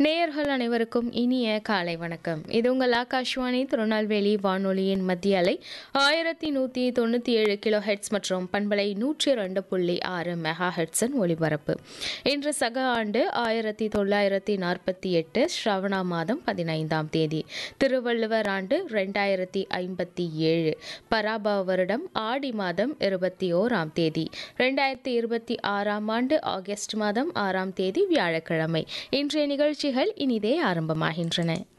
நேயர்கள் அனைவருக்கும் இனிய காலை வணக்கம் இது உங்கள் ஆகாஷ்வாணி திருநெல்வேலி வானொலியின் மத்திய அலை ஆயிரத்தி நூற்றி தொண்ணூற்றி ஏழு கிலோ ஹெட்ஸ் மற்றும் பண்பலை நூற்றி ரெண்டு புள்ளி ஆறு மெகா ஹெட்ஸின் ஒலிபரப்பு இன்று சக ஆண்டு ஆயிரத்தி தொள்ளாயிரத்தி நாற்பத்தி எட்டு ஸ்ரவணா மாதம் பதினைந்தாம் தேதி திருவள்ளுவர் ஆண்டு ரெண்டாயிரத்தி ஐம்பத்தி ஏழு பராபா வருடம் ஆடி மாதம் இருபத்தி ஓராம் தேதி ரெண்டாயிரத்தி இருபத்தி ஆறாம் ஆண்டு ஆகஸ்ட் மாதம் ஆறாம் தேதி வியாழக்கிழமை இன்றைய நிகழ்ச்சிகள் இனிதே ஆரம்பமாகின்றன